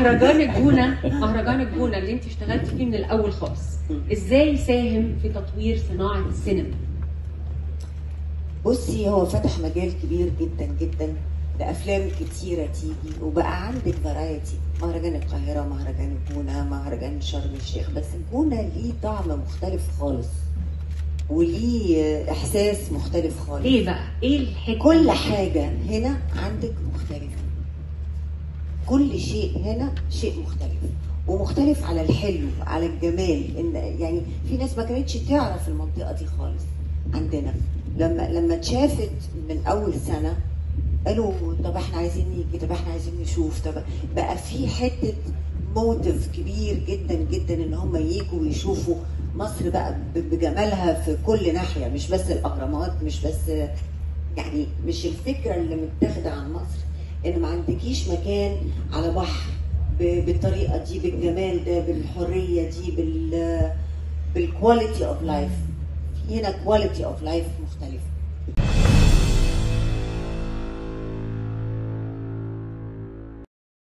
مهرجان الجونه مهرجان الجونه اللي انت اشتغلتي فيه من الاول خالص ازاي ساهم في تطوير صناعه السينما بصي هو فتح مجال كبير جدا جدا لافلام كتيره تيجي وبقى عندك فرايتي مهرجان القاهره مهرجان الجونه مهرجان شرم الشيخ بس الجونه ليه طعم مختلف خالص وليه احساس مختلف خالص ليه بقى ايه الحته كل حاجه هنا عندك مختلفه كل شيء هنا شيء مختلف ومختلف على الحلو على الجمال ان يعني في ناس ما كانتش تعرف المنطقه دي خالص عندنا لما لما اتشافت من اول سنه قالوا طب احنا عايزين نيجي طب احنا عايزين نشوف طب بقى في حته موتيف كبير جدا جدا ان هم ييجوا ويشوفوا مصر بقى ب- بجمالها في كل ناحيه مش بس الاهرامات مش بس يعني مش الفكره اللي متاخده عن مصر ان ما عندكيش مكان على بحر ب- بالطريقه دي بالجمال ده بالحريه دي بال بالكواليتي اوف لايف في هنا كواليتي اوف لايف مختلفه